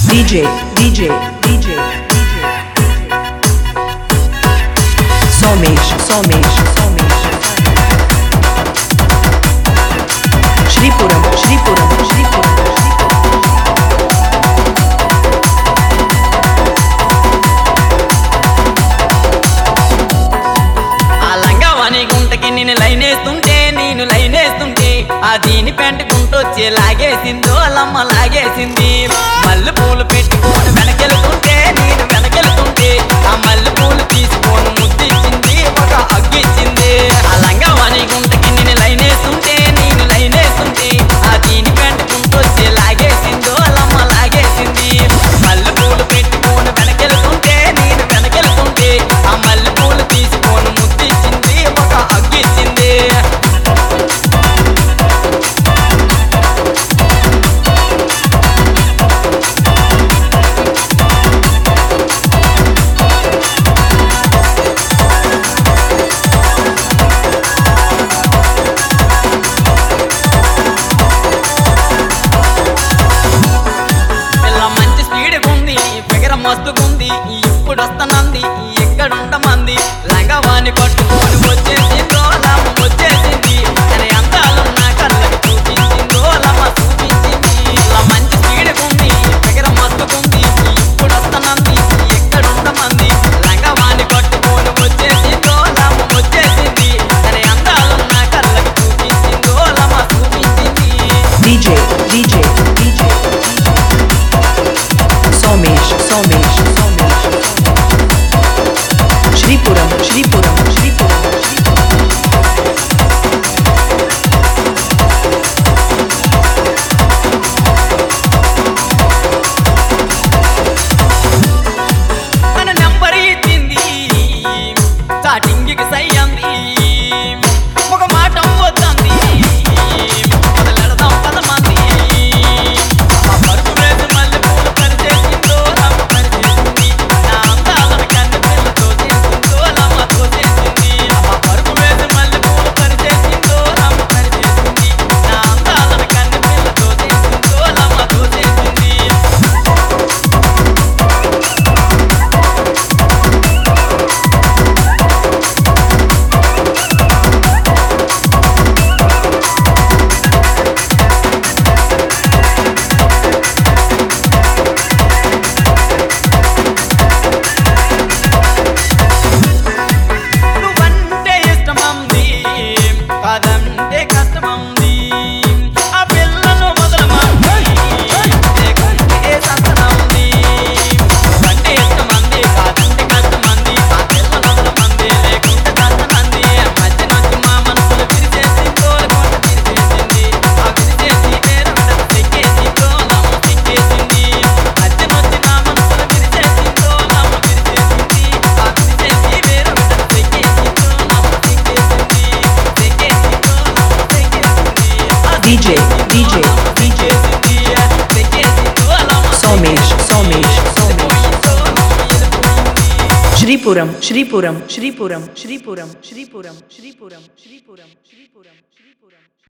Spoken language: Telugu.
DJ, DJ, DJ, DJ. Somesh, Somesh, Somesh. Shripuram, Shripuram, Shripuram, Shripuram. ఆ లంగావాణి గుంటకి నేను లైనేస్తుంటే నేను లైనేస్తుంటే ఆ దీని పెంటుకుంటొచ్చి లాగేసిందో అల్లమ్మ లాగేసింది మల్లె పూలు పెట్టుకొని వెనకెళ్తుంటే నేను వెనకెళ్తుంటే ఆ మల్లె పూలు తీసుకొని ముద్దిచ్చింది ఒక అగ్గిచ్చింది ఆ లంగావాణి గుంటకి నేను లైనేస్తుంటే నేను లైనేస్తుంటే ఆ దీని పెంటుకుంటొచ్చి లాగేసిందో అల్లమ్మ లాగేసింది మల్లె పూలు పెట్టుకొని వెనకెళ్తుంటే నేను వెనకెళ్తుంటే ఆ మల్లె పూలు తీసుకొని ముద్దిచ్చింది ఒక అగ్గిచ్చింది పిల్ల మంచి స్పీడ్ ఉంది ఫిగర్ మస్తుకుంది ఇప్పుడు వస్తానంది ఎక్కడ ఉండమంది లంగవాణి పట్టుకొని వచ్చేసి తోలమ్మ వచ్చేసింది అని అందాలు నా కళ్ళకి చూపించింది తోలమ్మ చూపించింది ఇలా మంచి స్పీడ్ ఉంది ఫిగర్ మస్తుకుంది ఇప్పుడు వస్తానంది ఎక్కడ ఉండమంది లంగవాణి పట్టుకొని వచ్చేసి తోలమ్మ వచ్చేసింది అని అందాలు నా కళ్ళకి చూపించింది తోలమ్మ చూపించింది DJ, DJ, DJ. Somesh, Somesh, Somesh. Shripuram, Shripuram, Shripuram, Shripuram. మన నెంబర్ ఇచ్చింది స్టార్టింగ్ కి సై అంది ఒక మాట వద్దంది మొదలెడదాం పదమంది ఆ పరుపు వేసి మళ్ళీ పూలు పరిచేసిందో నమ్మ పరిచేసింది నా అందాలను కన్ను పిల్లతో చేసిందో నమ్మతో చేసింది ఆ పరుపు వేసి మళ్ళీ పూలు పరిచేసిందో నమ్మ పరిచేసింది నా అందాలను కన్ను పిల్లతో చేసిందో నమ్మతో చేసింది నువ్వంటే ఇష్టమంది కాదంటే కష్టమంది ఆ పిల్లను మొదలమంది లేకుంటే సంతనంది నువ్వంటే ఇష్టమంది కాదంటే కష్టమంది ఆ పిల్ల మొదలమంది లేకుంటే సంతనంది మధ్య నుంచి మా మనసులు విరిచేసి తోలుకుంట విరిచేసింది ఆ విరిచేసి వేరే విడత తెక్కేసి తోలమ్మ తెక్కేసింది మధ్య నుంచి మా మనసులు విరిచేసి తోలమ్మ విరిచేసింది ఆ విరిచేసి వేరే విడత తెక్కేసి తోలమ్మ తెక్కేసింది తెక్కేసి తోలమ్మ తెక్కేసింది ఆ DJ, DJ, DJ. తెక్కేసి తోలమ్మ Somesh, Somesh, Somesh. తోలమ్మ వెళ్ళిపోయింది Shripuram, Shripuram, Shripuram, Shripuram, Shripuram, Shripuram, Shripuram, Shripuram.